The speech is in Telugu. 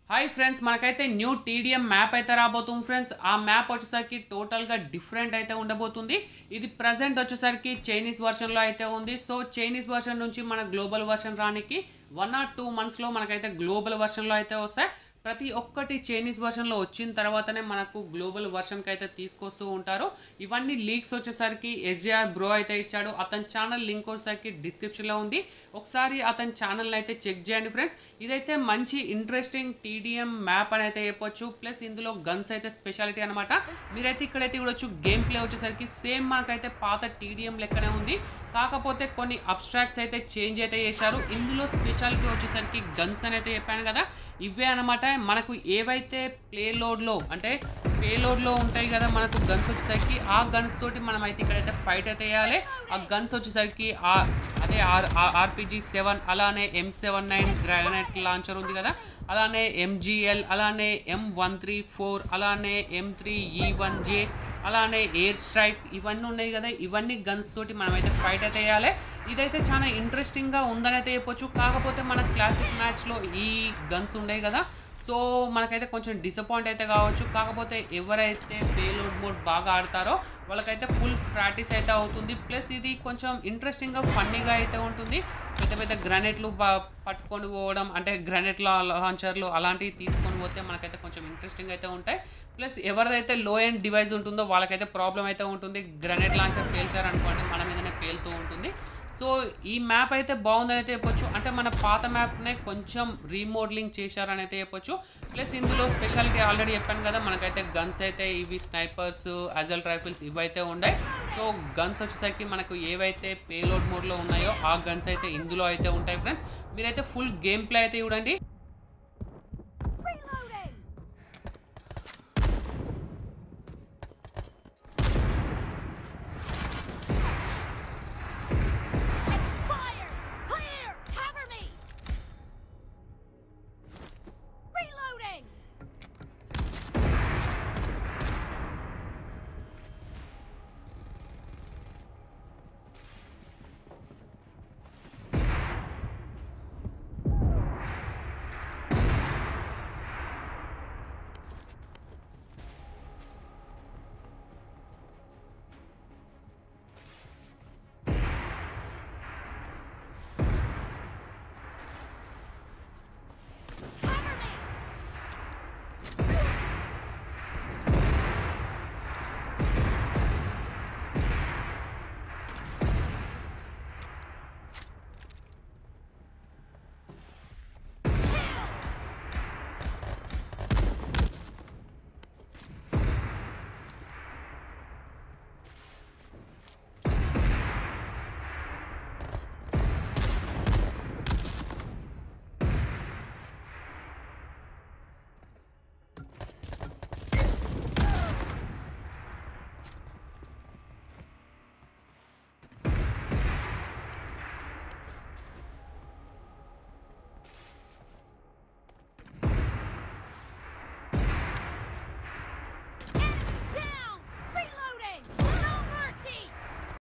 హాయ్ ఫ్రెండ్స్ మనకైతే న్యూ టీడీఎం మ్యాప్ అయితే రాబోతుంది ఫ్రెండ్స్ ఆ మ్యాప్ వచ్చేసరికి టోటల్గా డిఫరెంట్ అయితే ఉండబోతుంది ఇది ప్రజెంట్ వచ్చేసరికి చైనీస్ వర్షన్లో అయితే ఉంది సో చైనీస్ వర్షన్ నుంచి మన గ్లోబల్ వర్షన్ రానికి వన్ ఆర్ టూ మంత్స్లో మనకైతే గ్లోబల్ వర్షన్లో అయితే వస్తాయి ప్రతి ఒక్కటి చైనీస్ వర్షన్లో వచ్చిన తర్వాతనే మనకు గ్లోబల్ వర్షన్కి అయితే తీసుకొస్తూ ఉంటారు ఇవన్నీ లీక్స్ వచ్చేసరికి ఎస్జేఆర్ బ్రో అయితే ఇచ్చాడు అతని ఛానల్ లింక్ వచ్చేసరికి డిస్క్రిప్షన్లో ఉంది ఒకసారి అతని ఛానల్ అయితే చెక్ చేయండి ఫ్రెండ్స్ ఇదైతే మంచి ఇంట్రెస్టింగ్ టీడీఎం మ్యాప్ అని అయితే చెప్పొచ్చు ప్లస్ ఇందులో గన్స్ అయితే స్పెషాలిటీ అనమాట మీరైతే ఇక్కడైతే చూడొచ్చు గేమ్ ప్లే వచ్చేసరికి సేమ్ మనకైతే పాత టీడీఎం లెక్కనే ఉంది కాకపోతే కొన్ని అబ్స్ట్రాక్ట్స్ అయితే చేంజ్ అయితే చేశారు ఇందులో స్పెషాలిటీ వచ్చేసరికి గన్స్ అని అయితే చెప్పాను కదా ఇవే అనమాట మనకు ఏవైతే ప్లేలోడ్లో అంటే పేలోడ్లో ఉంటాయి కదా మనకు గన్స్ వచ్చేసరికి ఆ గన్స్ తోటి మనం అయితే ఇక్కడైతే ఫైట్ అయితే వేయాలి ఆ గన్స్ వచ్చేసరికి ఆ అదే ఆర్ ఆర్పిజి సెవెన్ అలానే M seven nine granite launcher ఉంది కదా అలానే ఎంజిఎల్ అలానే ఎం వన్ త్రీ ఫోర్ అలానే ఎం త్రీ ఈ వన్ జే అలానే ఎయిర్ స్ట్రైక్ ఇవన్నీ ఉన్నాయి కదా ఇవన్నీ గన్స్ తోటి మనమైతే ఫైట్ అయితే వేయాలి ఇదైతే చాలా ఇంట్రెస్టింగ్గా ఉందని అయితే చెప్పొచ్చు కాకపోతే మన క్లాసిక్ మ్యాచ్లో ఈ గన్స్ ఉన్నాయి కదా సో మనకైతే కొంచెం డిసప్పాయింట్ అయితే కావచ్చు కాకపోతే ఎవరైతే పేలోడ్ మోడ్ బాగా ఆడతారో వాళ్ళకైతే ఫుల్ ప్రాక్టీస్ అయితే అవుతుంది ప్లస్ ఇది కొంచెం ఇంట్రెస్టింగ్గా ఫన్నీగా అయితే ఉంటుంది పెద్ద పెద్ద గ్రానైట్లు బా పట్టుకొని పోవడం అంటే గ్రానైట్ లాంచర్లు అలాంటివి తీసుకొని పోతే మనకైతే కొంచెం ఇంట్రెస్టింగ్ అయితే ఉంటాయి ప్లస్ ఎవరిదైతే లో ఎండ్ డివైస్ ఉంటుందో వాళ్ళకైతే ప్రాబ్లం అయితే ఉంటుంది గ్రానైట్ లాంచర్ పేల్చారనుకోండి మన మీదనే పేలుతూ ఉంటుంది సో ఈ మ్యాప్ అయితే బాగుందని అయితే చెప్పొచ్చు అంటే మన పాత మ్యాప్నే కొంచెం రీమోడలింగ్ చేశారని అయితే చెప్పొచ్చు ప్లస్ ఇందులో స్పెషాలిటీ ఆల్రెడీ చెప్పాను కదా మనకైతే గన్స్ అయితే ఇవి స్నైపర్స్ అజల్ రైఫిల్స్ ఇవైతే ఉన్నాయి సో గన్స్ వచ్చేసరికి మనకు ఏవైతే పేలోడ్ మోడ్లో ఉన్నాయో ఆ గన్స్ అయితే ఇందులో అయితే ఉంటాయి ఫ్రెండ్స్ మీరైతే ఫుల్ గేమ్ ప్లే అయితే చూడండి